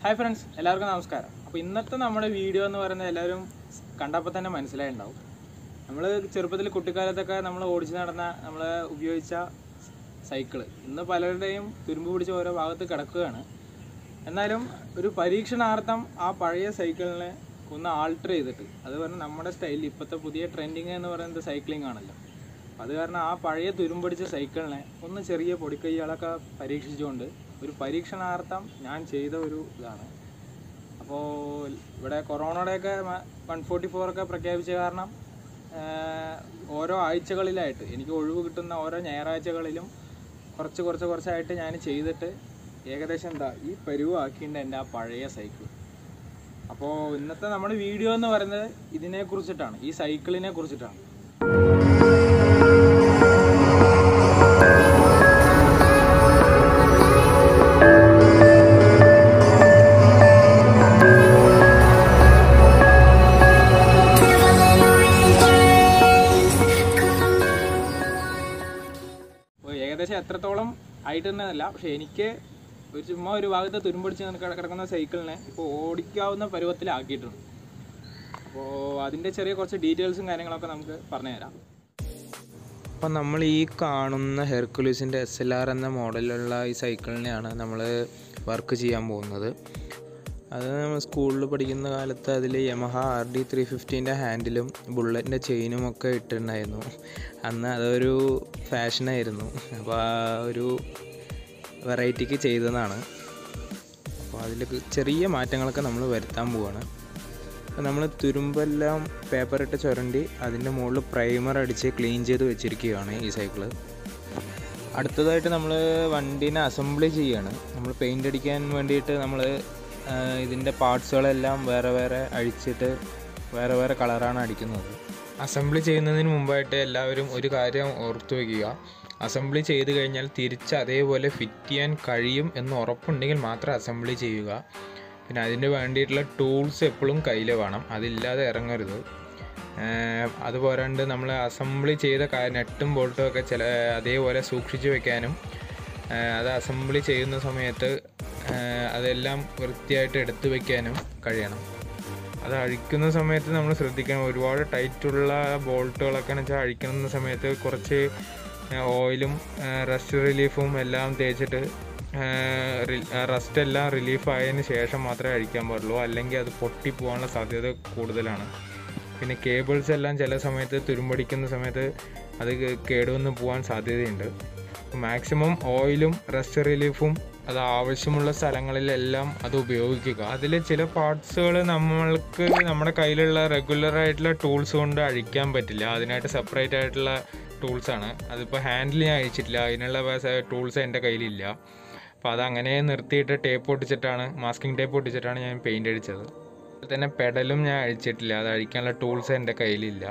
hi friends എല്ലാവർക്കും നമസ്കാരം അപ്പോൾ ഇന്നത്തെ നമ്മുടെ വീഡിയോ എന്ന് പറയുന്നത് എല്ലാവരും കണ്ടപ്പോൾ തന്നെ മനസ്സിലായിട്ടുണ്ടാവും നമ്മൾ ചെറുപ്പത്തിൽ കുട്ടിക്കാലത്തൊക്കെ നമ്മൾ ഓടിച്ച് നടന്ന നമ്മൾ ഉപയോഗിച്ച സൈക്കിള് ഇന്ന് പലരുടെയും തുരുമ്പ് പിടിച്ച ഓരോ ഭാഗത്ത് കിടക്കുകയാണ് എന്നാലും ഒരു പരീക്ഷണാർത്ഥം ആ പഴയ സൈക്കിളിനെ ഒന്ന് ആൾട്ടർ ചെയ്തിട്ട് അത് പറഞ്ഞാൽ നമ്മുടെ സ്റ്റൈലിൽ ഇപ്പോഴത്തെ പുതിയ ട്രെൻഡിങ് എന്ന് പറയുന്നത് സൈക്ലിംഗ് ആണല്ലോ അത് കാരണം ആ പഴയ തുരുമ്പടിച്ച സൈക്കിളിനെ ഒന്ന് ചെറിയ പൊടിക്കൈകളൊക്കെ പരീക്ഷിച്ചുകൊണ്ട് ഒരു പരീക്ഷണാർത്ഥം ഞാൻ ചെയ്ത ഒരു ഇതാണ് അപ്പോൾ ഇവിടെ കൊറോണയുടെയൊക്കെ വൺ ഫോർട്ടി ഫോർ ഒക്കെ പ്രഖ്യാപിച്ച കാരണം ആഹ്, ഓരോ ആഴ്ചകളിലായിട്ട് എനിക്ക് ഒഴിവ് കിട്ടുന്ന ഓരോ ഞായറാഴ്ചകളിലും കുറച്ച് കുറച്ച് കുറച്ചായിട്ട് ഞാൻ ചെയ്തിട്ട് ഏകദേശം എന്താ ഈ പരുവാക്കിയിട്ടുണ്ട് എൻ്റെ ആ പഴയ സൈക്കിൾ അപ്പോൾ ഇന്നത്തെ നമ്മുടെ വീഡിയോ എന്ന് പറയുന്നത് ഇതിനെ കുറിച്ചിട്ടാണ് ഈ സൈക്കിളിനെ കുറിച്ചിട്ടാണ് അപ്പോൾ ഏകദേശം എത്രത്തോളം ആയിട്ടുണ്ടെന്നല്ല പക്ഷെ എനിക്ക് ഒരു ചുമ്മാ ഒരു ഭാഗത്ത് തുരുമ്പടിച്ച് കിട- കിടക്കുന്ന സൈക്കിളിനെ ഇപ്പോൾ ഓടിക്കാവുന്ന പരുവത്തിലാക്കിയിട്ടുണ്ട് അപ്പോൾ അതിൻ്റെ ചെറിയ കുറച്ച് ഡീറ്റെയിൽസും കാര്യങ്ങളൊക്കെ നമുക്ക് പറഞ്ഞുതരാം അപ്പം നമ്മൾ ഈ കാണുന്ന ഹെർക്കുലീസിൻ്റെ എസ് എൽ ആർ എന്ന മോഡലിലുള്ള ഈ സൈക്കിളിനെയാണ് നമ്മൾ വർക്ക് ചെയ്യാൻ പോകുന്നത് അത് നമ്മൾ സ്കൂളിൽ പഠിക്കുന്ന കാലത്ത് അതിൽ യമഹ ആർ ഡി ത്രീ ഫിഫ്റ്റീൻ്റെ ഹാൻഡിലും ബുള്ളറ്റിൻ്റെ ചെയിനും ഒക്കെ ഇട്ടിട്ടുണ്ടായിരുന്നു അന്ന് അതൊരു ഫാഷനായിരുന്നു അപ്പോൾ ആ ഒരു വെറൈറ്റിക്ക് ചെയ്തതാണ് അപ്പോൾ അതിൽ ചെറിയ മാറ്റങ്ങളൊക്കെ നമ്മൾ വരുത്താൻ പോവാണ് അപ്പോൾ നമ്മൾ തുരുമ്പെല്ലാം പേപ്പറിട്ട് ചുരണ്ടി അതിൻ്റെ മുകളിൽ പ്രൈമർ അടിച്ച് ക്ലീൻ ചെയ്ത് വെച്ചിരിക്കുകയാണ് ഈ സൈക്കിള് അടുത്തതായിട്ട് നമ്മൾ വണ്ടീനെ അസംബ്ലി ചെയ്യാണ് നമ്മൾ പെയിൻ്റ് അടിക്കാൻ വേണ്ടിയിട്ട് നമ്മൾ ഇതിൻ്റെ പാർട്സുകളെല്ലാം വേറെ വേറെ അഴിച്ചിട്ട് വേറെ വേറെ കളറാണ് അടിക്കുന്നത് അസംബ്ലി ചെയ്യുന്നതിന് മുമ്പായിട്ട് എല്ലാവരും ഒരു കാര്യം ഓർത്തു വയ്ക്കുക അസംബ്ലി ചെയ്ത് കഴിഞ്ഞാൽ തിരിച്ച് അതേപോലെ ഫിറ്റ് ചെയ്യാൻ കഴിയും എന്ന് ഉറപ്പുണ്ടെങ്കിൽ മാത്രം അസംബ്ലി ചെയ്യുക പിന്നെ അതിന് വേണ്ടിയിട്ടുള്ള ടൂൾസ് എപ്പോഴും കയ്യിൽ വേണം അതില്ലാതെ ഇറങ്ങരുത് ഏഹ് അത് പോരാണ്ട് നമ്മൾ അസംബ്ലി ചെയ്ത കാ നെട്ടും ബോൾട്ടും ഒക്കെ ചില അതേപോലെ സൂക്ഷിച്ച് വെക്കാനും ഏഹ് അത് അസംബ്ലി ചെയ്യുന്ന സമയത്ത് ഏഹ് അതെല്ലാം വൃത്തിയായിട്ട് എടുത്തു വെക്കാനും കഴിയണം അത് അഴിക്കുന്ന സമയത്ത് നമ്മൾ ശ്രദ്ധിക്കണം ഒരുപാട് ടൈറ്റുള്ള ബോൾട്ടുകളൊക്കെ വെച്ചാൽ അഴിക്കുന്ന സമയത്ത് കുറച്ച് ഓയിലും റസ്റ്റ് റിലീഫും എല്ലാം തേച്ചിട്ട് റസ്റ്റ് എല്ലാം റിലീഫ് ആയതിന് ശേഷം മാത്രമേ അഴിക്കാൻ പാടുള്ളൂ അല്ലെങ്കിൽ അത് പൊട്ടിപ്പോകാനുള്ള സാധ്യത കൂടുതലാണ് പിന്നെ കേബിൾസ് എല്ലാം ചില സമയത്ത് തുരുമ്പടിക്കുന്ന സമയത്ത് അത് കേ- കേടുവന്ന് പോകാൻ സാധ്യതയുണ്ട് മാക്സിമം ഓയിലും റസ്റ്റ് റിലീഫും അത് ആവശ്യമുള്ള സ്ഥലങ്ങളിലെല്ലാം അത് ഉപയോഗിക്കുക അതിൽ ചില പാർട്സുകൾ നമ്മൾക്ക് നമ്മുടെ കയ്യിലുള്ള റെഗുലർ ആയിട്ടുള്ള ടൂൾസ് കൊണ്ട് അഴിക്കാൻ പറ്റില്ല അതിനായിട്ട് സെപ്പറേറ്റ് ആയിട്ടുള്ള ടൂൾസാണ് അതിപ്പോൾ ഹാൻഡിൽ ഞാൻ അഴിച്ചിട്ടില്ല അതിനുള്ള ടൂൾസ് എൻ്റെ കയ്യിലില്ല അപ്പോൾ അത് അങ്ങനെ നിർത്തിയിട്ട് ടേപ്പ് ഒട്ടിച്ചിട്ടാണ് മാസ്കിംഗ് ടേപ്പ് ഒട്ടിച്ചിട്ടാണ് ഞാൻ പെയിൻ്റ് അടിച്ചത് അതുപോലെ തന്നെ പെഡലും ഞാൻ അഴിച്ചിട്ടില്ല അത് അഴിക്കാനുള്ള ടൂൾസ് എൻ്റെ കയ്യിലില്ല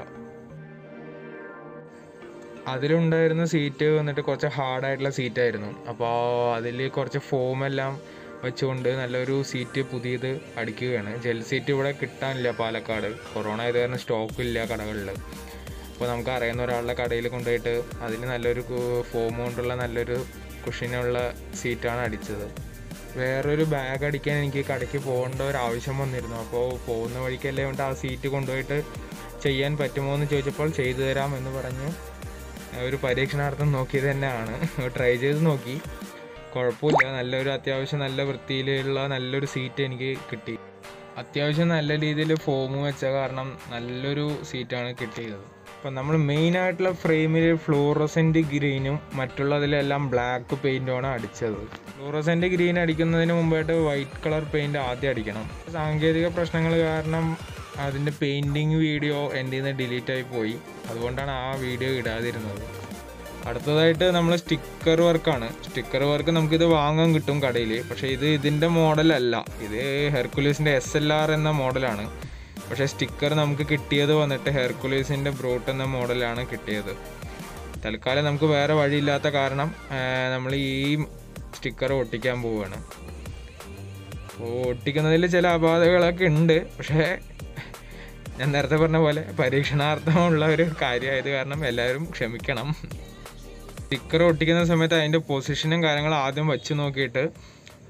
അതിലുണ്ടായിരുന്ന സീറ്റ് വന്നിട്ട് കുറച്ച് ഹാർഡായിട്ടുള്ള സീറ്റായിരുന്നു അപ്പോൾ അതിൽ കുറച്ച് ഫോമെല്ലാം വെച്ചുകൊണ്ട് നല്ലൊരു സീറ്റ് പുതിയത് അടിക്കുകയാണ് ജെൽ സീറ്റ് ഇവിടെ കിട്ടാനില്ല പാലക്കാട് കൊറോണ ആയത് കാരണം സ്റ്റോക്ക് ഇല്ല കടകളിൽ അപ്പോൾ നമുക്ക് അറിയുന്ന ഒരാളുടെ കടയിൽ കൊണ്ടുപോയിട്ട് അതിന് നല്ലൊരു ഫോം കൊണ്ടുള്ള നല്ലൊരു കുഷിനുള്ള സീറ്റാണ് അടിച്ചത് വേറൊരു ബാഗ് അടിക്കാൻ എനിക്ക് കടയ്ക്ക് പോകേണ്ട ഒരു ആവശ്യം വന്നിരുന്നു അപ്പോൾ പോകുന്ന വഴിക്കല്ലേ കൊണ്ട് ആ സീറ്റ് കൊണ്ടുപോയിട്ട് ചെയ്യാൻ പറ്റുമോ എന്ന് ചോദിച്ചപ്പോൾ ചെയ്തു തരാം എന്ന് പറഞ്ഞ് ഒരു പരീക്ഷണാർത്ഥം നോക്കിയത് തന്നെയാണ് ട്രൈ ചെയ്ത് നോക്കി കുഴപ്പമില്ല നല്ലൊരു അത്യാവശ്യം നല്ല വൃത്തിയിലുള്ള നല്ലൊരു സീറ്റ് എനിക്ക് കിട്ടി അത്യാവശ്യം നല്ല രീതിയിൽ ഫോം വെച്ച കാരണം നല്ലൊരു സീറ്റാണ് കിട്ടിയത് അപ്പം നമ്മൾ മെയിൻ ആയിട്ടുള്ള ഫ്രെയിമിൽ ഫ്ലൂറസെൻ്റ് ഗ്രീനും മറ്റുള്ളതിലെല്ലാം ബ്ലാക്ക് പെയിൻറ്റുമാണ് അടിച്ചത് ഫ്ലൂറസെൻ്റ് ഗ്രീൻ അടിക്കുന്നതിന് മുമ്പായിട്ട് വൈറ്റ് കളർ പെയിൻറ്റ് ആദ്യം അടിക്കണം സാങ്കേതിക പ്രശ്നങ്ങൾ കാരണം അതിൻ്റെ പെയിൻറ്റിങ് വീഡിയോ എൻ്റെ നിന്ന് ഡിലീറ്റ് ആയി പോയി അതുകൊണ്ടാണ് ആ വീഡിയോ ഇടാതിരുന്നത് അടുത്തതായിട്ട് നമ്മൾ സ്റ്റിക്കർ വർക്കാണ് സ്റ്റിക്കർ വർക്ക് നമുക്കിത് വാങ്ങാൻ കിട്ടും കടയിൽ പക്ഷേ ഇത് ഇതിൻ്റെ മോഡലല്ല ഇത് ഹെർക്കുലീസിൻ്റെ എസ് എൽ ആർ എന്ന മോഡലാണ് പക്ഷേ സ്റ്റിക്കർ നമുക്ക് കിട്ടിയത് വന്നിട്ട് ഹെർക്കുലീസിൻ്റെ ബ്രോട്ട് എന്ന മോഡലാണ് കിട്ടിയത് തൽക്കാലം നമുക്ക് വേറെ വഴിയില്ലാത്ത കാരണം നമ്മൾ ഈ സ്റ്റിക്കർ ഒട്ടിക്കാൻ പോവുകയാണ് അപ്പോൾ ഒട്ടിക്കുന്നതിൽ ചില അപാധകളൊക്കെ ഉണ്ട് പക്ഷേ ഞാൻ നേരത്തെ പറഞ്ഞ പോലെ പരീക്ഷണാർത്ഥമുള്ള ഒരു കാര്യമായത് കാരണം എല്ലാവരും ക്ഷമിക്കണം സ്റ്റിക്കർ ഒട്ടിക്കുന്ന സമയത്ത് അതിൻ്റെ പൊസിഷനും കാര്യങ്ങളും ആദ്യം വെച്ച് നോക്കിയിട്ട്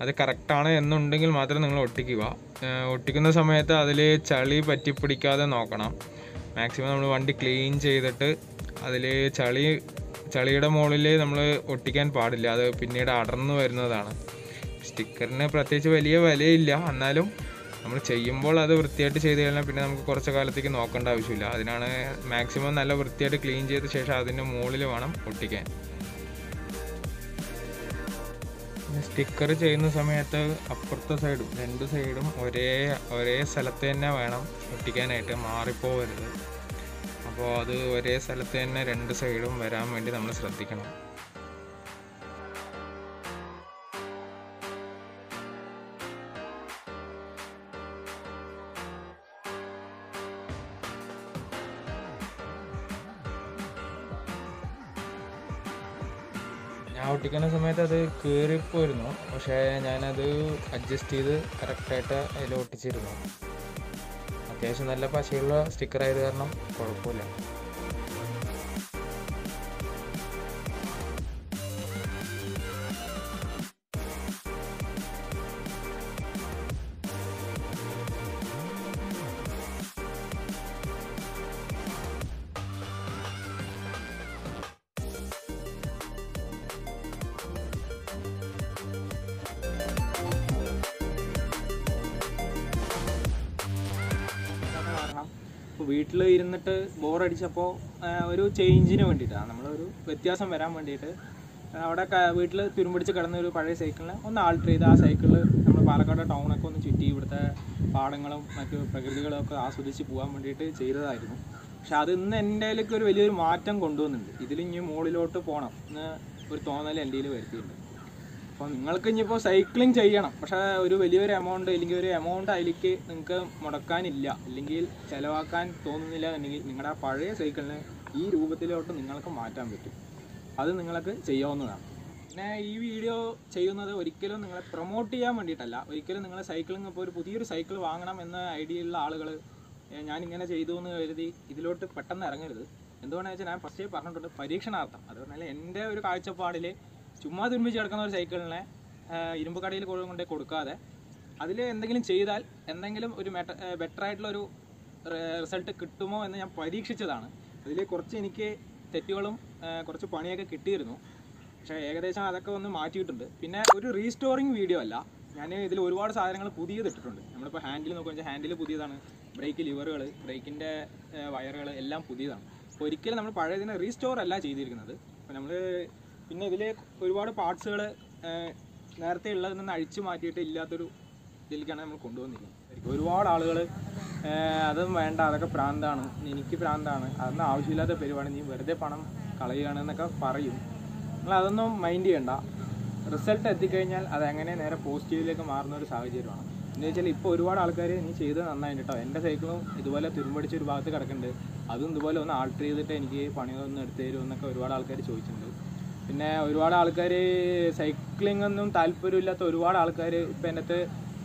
അത് കറക്റ്റാണ് എന്നുണ്ടെങ്കിൽ മാത്രം നിങ്ങൾ ഒട്ടിക്കുക ഏഹ് ഒട്ടിക്കുന്ന സമയത്ത് അതിൽ ചളി പറ്റിപ്പിടിക്കാതെ നോക്കണം മാക്സിമം നമ്മൾ വണ്ടി ക്ലീൻ ചെയ്തിട്ട് അതിൽ ചളി ചളിയുടെ മുകളിൽ നമ്മൾ ഒട്ടിക്കാൻ പാടില്ല അത് പിന്നീട് അടർന്നു വരുന്നതാണ് സ്റ്റിക്കറിന് പ്രത്യേകിച്ച് വലിയ വിലയില്ല എന്നാലും നമ്മൾ ചെയ്യുമ്പോൾ അത് വൃത്തിയായിട്ട് ചെയ്ത് കഴിഞ്ഞാൽ പിന്നെ നമുക്ക് കുറച്ച് കാലത്തേക്ക് നോക്കേണ്ട ആവശ്യമില്ല അതിനാണ് മാക്സിമം നല്ല വൃത്തിയായിട്ട് ക്ലീൻ ചെയ്ത ശേഷം അതിൻ്റെ മുകളിൽ വേണം ഒട്ടിക്കാൻ സ്റ്റിക്കർ ചെയ്യുന്ന സമയത്ത് അപ്പുറത്തെ സൈഡും രണ്ട് സൈഡും ഒരേ ഒരേ സ്ഥലത്ത് തന്നെ വേണം ഒട്ടിക്കാനായിട്ട് മാറിപ്പോവരുത് അപ്പോൾ അത് ഒരേ സ്ഥലത്ത് തന്നെ രണ്ട് സൈഡും വരാൻ വേണ്ടി നമ്മൾ ശ്രദ്ധിക്കണം ഞാൻ ഒട്ടിക്കുന്ന സമയത്ത് അത് കീറിപ്പോയിരുന്നു പക്ഷേ ഞാനത് അഡ്ജസ്റ്റ് ചെയ്ത് കറക്റ്റായിട്ട് അതിൽ ഒട്ടിച്ചിരുന്നു അത്യാവശ്യം നല്ല പശയുള്ള സ്റ്റിക്കർ ആയത് കാരണം കുഴപ്പമില്ല അതാണ് കാരണം ഇപ്പോൾ വീട്ടിൽ ഇരുന്നിട്ട് ബോറടിച്ചപ്പോൾ ഒരു ചേഞ്ചിന് വേണ്ടിയിട്ടാണ് നമ്മളൊരു വ്യത്യാസം വരാൻ വേണ്ടിയിട്ട് ആ, അവിടെ വീട്ടിൽ തുരുമ്പിടിച്ച് കിടന്ന ഒരു പഴയ സൈക്കിളിനെ ഒന്ന് ആൾട്ടർ ചെയ്ത് ആ സൈക്കിളിൽ നമ്മൾ പാലക്കാട് ടൗണൊക്കെ ഒന്ന് ചുറ്റി ഇവിടുത്തെ പാടങ്ങളും മറ്റു പ്രകൃതികളും ഒക്കെ ആസ്വദിച്ച് പോകാൻ വേണ്ടിയിട്ട് ചെയ്തതായിരുന്നു പക്ഷെ അത് ഇന്ന് എൻ്റെ കയ്യിലേക്ക് ഒരു വലിയൊരു മാറ്റം കൊണ്ടുവന്നിട്ടുണ്ട് ഇതിലിഞ്ഞ് മുകളിലോട്ട് പോകണം എന്ന് ഒരു തോന്നൽ എൻ്റെ കയ്യിൽ വരുത്തിയിട്ടുണ്ട് അപ്പോൾ നിങ്ങൾക്ക് ഇനിയിപ്പോൾ സൈക്ലിംഗ് ചെയ്യണം പക്ഷേ ഒരു വലിയൊരു എമൗണ്ട് അല്ലെങ്കിൽ ഒരു എമൗണ്ട് അതിലേക്ക് നിങ്ങൾക്ക് മുടക്കാനില്ല അല്ലെങ്കിൽ ചിലവാക്കാൻ തോന്നുന്നില്ല എന്നുണ്ടെങ്കിൽ നിങ്ങളുടെ ആ പഴയ സൈക്കിളിനെ ഈ രൂപത്തിലോട്ട് നിങ്ങൾക്ക് മാറ്റാൻ പറ്റും അത് നിങ്ങൾക്ക് ചെയ്യാവുന്നതാണ് പിന്നെ ഈ വീഡിയോ ചെയ്യുന്നത് ഒരിക്കലും നിങ്ങളെ പ്രൊമോട്ട് ചെയ്യാൻ വേണ്ടിയിട്ടല്ല ഒരിക്കലും നിങ്ങൾ സൈക്ലിംഗ് ഇപ്പോൾ ഒരു പുതിയൊരു സൈക്കിൾ വാങ്ങണം എന്ന ഐഡിയ ഉള്ള ആളുകൾ ഞാനിങ്ങനെ ചെയ്തു എന്ന് കരുതി ഇതിലോട്ട് പെട്ടെന്ന് ഇറങ്ങരുത് എന്തുകൊണ്ടാണെന്ന് വെച്ചാൽ ഞാൻ ഫസ്റ്റേ പറഞ്ഞിട്ടുണ്ട് പരീക്ഷണാർത്ഥം അത് പറഞ്ഞാൽ എൻ്റെ ഒരു കാഴ്ചപ്പാടിൽ ചുമ്മാ തുരുമ്പിച്ച് കിടക്കുന്ന ഒരു സൈക്കിളിനെ ആഹ് ഇരുമ്പ് കടയിൽ കൊണ്ടേ കൊടുക്കാതെ അതിൽ എന്തെങ്കിലും ചെയ്താൽ എന്തെങ്കിലും ഒരു മെറ്റ ബെറ്റർ ആയിട്ടുള്ള ഒരു റിസൾട്ട് കിട്ടുമോ എന്ന് ഞാൻ പരീക്ഷിച്ചതാണ് അതിൽ കുറച്ച് എനിക്ക് തെറ്റുകളും ആഹ് കുറച്ച് പണിയൊക്കെ കിട്ടിയിരുന്നു പക്ഷേ ഏകദേശം അതൊക്കെ ഒന്ന് മാറ്റിയിട്ടുണ്ട് പിന്നെ ഒരു റീസ്റ്റോറിങ് വീഡിയോ അല്ല ഞാൻ ഇതിൽ ഒരുപാട് സാധനങ്ങൾ പുതിയത് ഇട്ടിട്ടുണ്ട് നമ്മളിപ്പോൾ ഹാൻഡിൽ നോക്കുക വെച്ചാൽ ഹാൻഡിൽ പുതിയതാണ് ബ്രേക്ക് ലിവറുകൾ ബ്രേക്കിൻ്റെ വയറുകൾ എല്ലാം പുതിയതാണ് അപ്പോൾ ഒരിക്കലും നമ്മൾ പഴയതിനെ റീസ്റ്റോർ അല്ല ചെയ്തിരിക്കുന്നത് അപ്പോൾ നമ്മൾ പിന്നെ ഇതിൽ ഒരുപാട് പാർട്സുകൾ നേരത്തെ ഉള്ളതിൽ നിന്ന് അഴിച്ചു മാറ്റിയിട്ട് ഇല്ലാത്തൊരു ഇതിലേക്കാണ് നമ്മൾ കൊണ്ടുവന്നിരിക്കുന്നത് ഒരുപാട് ആളുകൾ അതൊന്നും വേണ്ട അതൊക്കെ പ്രാന്താണ് എനിക്ക് പ്രാന്താണ് അതൊന്നും ആവശ്യമില്ലാത്ത പരിപാടി നീ വെറുതെ പണം കളയുകയാണ് എന്നൊക്കെ പറയും നിങ്ങൾ അതൊന്നും മൈൻഡ് ചെയ്യണ്ട റിസൾട്ട് എത്തിക്കഴിഞ്ഞാൽ അത് എങ്ങനെ നേരെ പോസിറ്റീവിലേക്ക് മാറുന്ന ഒരു സാഹചര്യമാണ് എന്ന് വെച്ചാൽ ഇപ്പോൾ ഒരുപാട് ആൾക്കാർ നീ ചെയ്ത് നന്നായിട്ട് കേട്ടോ എൻ്റെ സൈക്കിളും ഇതുപോലെ തുരുമ്പടിച്ച ഒരു ഭാഗത്ത് കിടക്കുന്നുണ്ട് അതും ഇതുപോലെ ഒന്ന് ആൾട്ടർ ചെയ്തിട്ട് എനിക്ക് പണിയൊന്ന് എടുത്തു തരുമോ എന്നൊക്കെ ഒരുപാട് ആൾക്കാർ ചോദിച്ചിട്ടുണ്ട് പിന്നെ ഒരുപാട് ആൾക്കാർ സൈക്ലിംഗ് ഒന്നും താല്പര്യമില്ലാത്ത ഒരുപാട് ആൾക്കാർ ഇപ്പം എൻ്റെ അടുത്ത്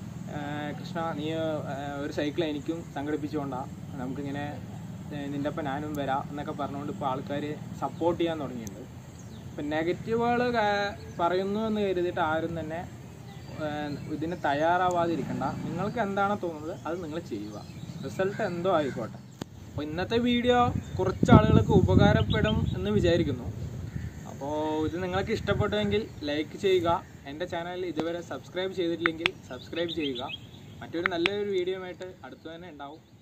ആഹ് കൃഷ്ണ നീ ആഹ് ഒരു സൈക്കിൾ എനിക്കും സംഘടിപ്പിച്ചുകൊണ്ടാ നമുക്കിങ്ങനെ ഏഹ് നിൻ്റെ ഒപ്പം ഞാനും വരാം എന്നൊക്കെ പറഞ്ഞുകൊണ്ട് ഇപ്പോൾ ആൾക്കാർ സപ്പോർട്ട് ചെയ്യാൻ തുടങ്ങിയിട്ടുണ്ട് ഇപ്പം നെഗറ്റീവുകൾ പറയുന്നു എന്ന് കരുതിയിട്ട് ആരും തന്നെ ഏഹ് ഇതിന് തയ്യാറാവാതിരിക്കണ്ട നിങ്ങൾക്ക് എന്താണോ തോന്നുന്നത് അത് നിങ്ങൾ ചെയ്യുക റിസൾട്ട് എന്തോ ആയിക്കോട്ടെ അപ്പോൾ ഇന്നത്തെ വീഡിയോ കുറച്ച് ആളുകൾക്ക് ഉപകാരപ്പെടും എന്ന് വിചാരിക്കുന്നു അപ്പോൾ ഇത് നിങ്ങൾക്ക് ഇഷ്ടപ്പെട്ടുവെങ്കിൽ ലൈക്ക് ചെയ്യുക എൻ്റെ ചാനൽ ഇതുവരെ സബ്സ്ക്രൈബ് ചെയ്തിട്ടില്ലെങ്കിൽ സബ്സ്ക്രൈബ് ചെയ്യുക മറ്റൊരു നല്ലൊരു വീഡിയോ ആയിട്ട് അടുത്തു തന്നെ ഉണ്ടാവും